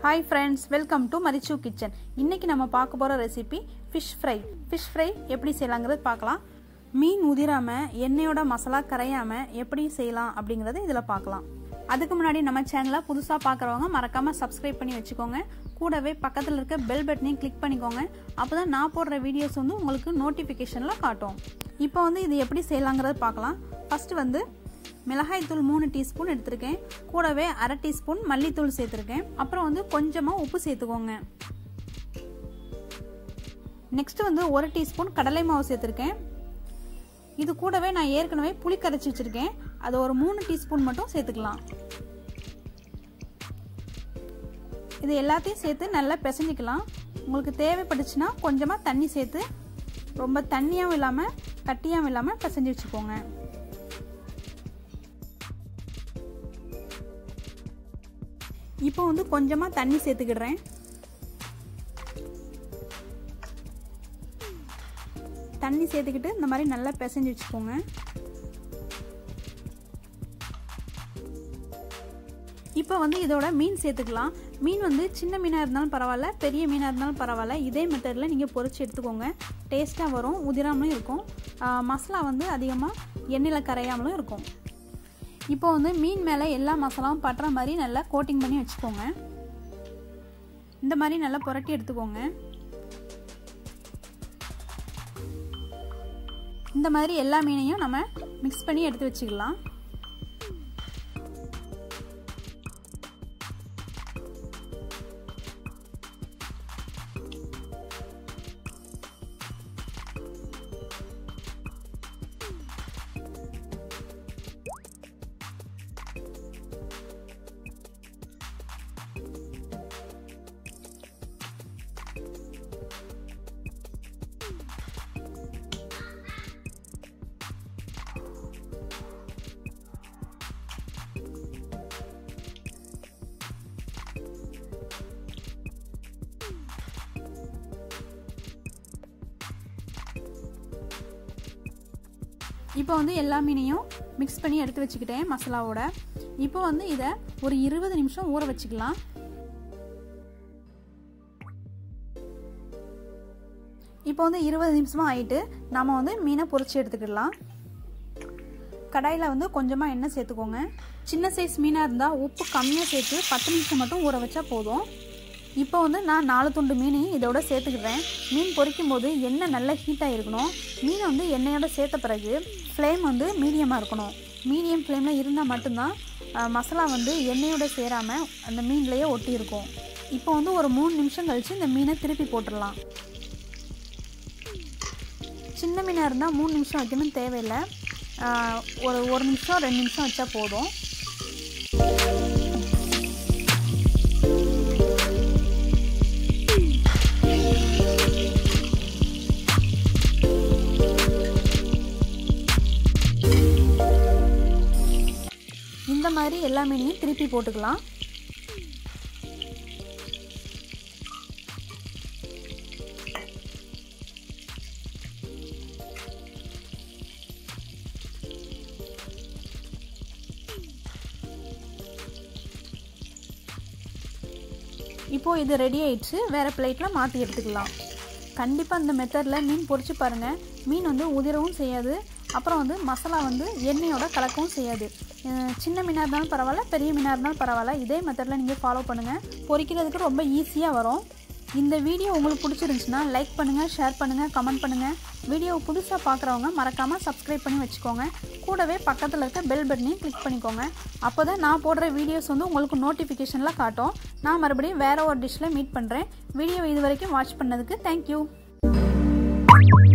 hi friends welcome to மரிச்சு kitchen இன்றைக்கி நம்ம பார்க்க போகிற recipe fish fry fish fry எப்படி செய்யலாங்கிறது பார்க்கலாம் மீன் உதிராமல் எண்ணெயோட மசாலா கரையாமல் எப்படி செய்யலாம் அப்படிங்கிறது இதில் பார்க்கலாம் அதுக்கு முன்னாடி நம்ம சேனலை புதுசாக பார்க்குறவங்க மறக்காமல் சப்ஸ்கிரைப் பண்ணி வச்சுக்கோங்க கூடவே பக்கத்தில் இருக்க பெல் பட்டனையும் கிளிக் பண்ணிக்கோங்க அப்போ தான் நான் போடுற வீடியோஸ் வந்து உங்களுக்கு நோட்டிஃபிகேஷனில் காட்டும் இப்போ வந்து இது எப்படி செய்யலாங்கிறத பார்க்கலாம் ஃபஸ்ட்டு வந்து மிளகாய்த்தூள் மூணு டீஸ்பூன் எடுத்திருக்கேன் கூடவே அரை டீஸ்பூன் மல்லித்தூள் சேர்த்துருக்கேன் அப்புறம் வந்து கொஞ்சமாக உப்பு சேர்த்துக்கோங்க நெக்ஸ்ட் வந்து ஒரு டீஸ்பூன் கடலை மாவு சேர்த்துருக்கேன் இது கூடவே நான் ஏற்கனவே புளி கரைச்சி வச்சுருக்கேன் அது ஒரு மூணு டீஸ்பூன் மட்டும் சேர்த்துக்கலாம் இது எல்லாத்தையும் சேர்த்து நல்லா பிசைஞ்சிக்கலாம் உங்களுக்கு தேவைப்பட்டுச்சுன்னா கொஞ்சமாக தண்ணி சேர்த்து ரொம்ப தண்ணியாகவும் இல்லாமல் கட்டியாகவும் இல்லாமல் பிசைஞ்சு வச்சுக்கோங்க இப்போ வந்து கொஞ்சமாக தண்ணி சேர்த்துக்கிடுறேன் தண்ணி சேர்த்துக்கிட்டு இந்த மாதிரி நல்லா பிசைஞ்சு வச்சுக்கோங்க இப்போ வந்து இதோட மீன் சேர்த்துக்கலாம் மீன் வந்து சின்ன மீனாக இருந்தாலும் பரவாயில்ல பெரிய மீனாக இருந்தாலும் பரவாயில்ல இதே மெத்தடில் நீங்கள் பொறிச்சு எடுத்துக்கோங்க டேஸ்ட்டாக வரும் உதிராமலும் இருக்கும் மசாலா வந்து அதிகமாக எண்ணெயில் கரையாமலும் இருக்கும் இப்போ வந்து மீன் மேலே எல்லா மசாலாவும் பட்டுற மாதிரி நல்லா கோட்டிங் பண்ணி வச்சுக்கோங்க இந்த மாதிரி நல்லா புரட்டி எடுத்துக்கோங்க இந்த மாதிரி எல்லா மீனையும் நம்ம மிக்ஸ் பண்ணி எடுத்து வச்சுக்கலாம் இப்போ வந்து எல்லா மீனையும் மிக்ஸ் பண்ணி எடுத்து வச்சுக்கிட்டேன் மசாலாவோட இப்போ வந்து இதை ஒரு இருபது நிமிஷம் ஊற வச்சுக்கலாம் இப்போ வந்து இருபது நிமிஷமாக ஆயிட்டு நாம் வந்து மீனை பொறிச்சு எடுத்துக்கிடலாம் கடாயில் வந்து கொஞ்சமாக எண்ணெய் சேர்த்துக்கோங்க சின்ன சைஸ் மீனாக இருந்தால் உப்பு கம்மியாக சேர்த்து பத்து நிமிஷம் மட்டும் ஊற வச்சா போதும் இப்போ வந்து நான் நாலு துண்டு மீனையும் இதோட சேர்த்துக்கிறேன் மீன் பொரிக்கும் போது எண்ணெய் நல்லா ஹீட்டாக இருக்கணும் மீனை வந்து எண்ணெயோட சேர்த்த பிறகு ஃப்ளேம் வந்து மீடியமாக இருக்கணும் மீடியம் ஃப்ளேமில் இருந்தால் மட்டும்தான் மசாலா வந்து எண்ணெயோட சேராமல் அந்த மீன்லேயே ஒட்டி இருக்கும் இப்போ வந்து ஒரு மூணு நிமிஷம் கழித்து இந்த மீனை திருப்பி போட்டுடலாம் சின்ன மீனாக இருந்தால் மூணு நிமிஷம் வைக்கணும்னு தேவையில்லை ஒரு ஒரு நிமிஷம் ரெண்டு நிமிஷம் வச்சா போதும் இந்த மாதிரி எல்லா மீனையும் திருப்பி போட்டுக்கலாம் இப்போது இது ரெடி ஆயிடுச்சு வேறு பிளேட்டில் மாற்றி எடுத்துக்கலாம் கண்டிப்பாக இந்த மெத்தடில் மீன் பொரிச்சு பாருங்கள் மீன் வந்து உதிரவும் செய்யாது அப்புறம் வந்து மசாலா வந்து எண்ணெயோட கலக்கவும் செய்யாது சின்ன மீனாக இருந்தாலும் பரவாயில்ல பெரிய மீனாக இருந்தாலும் பரவாயில்ல இதே மெத்தடில் நீங்கள் ஃபாலோ பண்ணுங்கள் பொரிக்கிறதுக்கு ரொம்ப ஈஸியாக வரும் இந்த வீடியோ உங்களுக்கு பிடிச்சிருந்துச்சுன்னா லைக் பண்ணுங்கள் ஷேர் பண்ணுங்கள் கமெண்ட் பண்ணுங்கள் வீடியோ புதுசாக பார்க்குறவங்க மறக்காமல் சப்ஸ்கிரைப் பண்ணி வச்சுக்கோங்க கூடவே பக்கத்தில் இருக்க பெல் பட்டனையும் கிளிக் பண்ணிக்கோங்க அப்போ தான் நான் போடுற வீடியோஸ் வந்து உங்களுக்கு நோட்டிஃபிகேஷனில் காட்டும் நான் மறுபடியும் வேறு ஒரு டிஷ்ஷில் மீட் பண்ணுறேன் வீடியோ இது வரைக்கும் வாட்ச் பண்ணதுக்கு தேங்க்யூ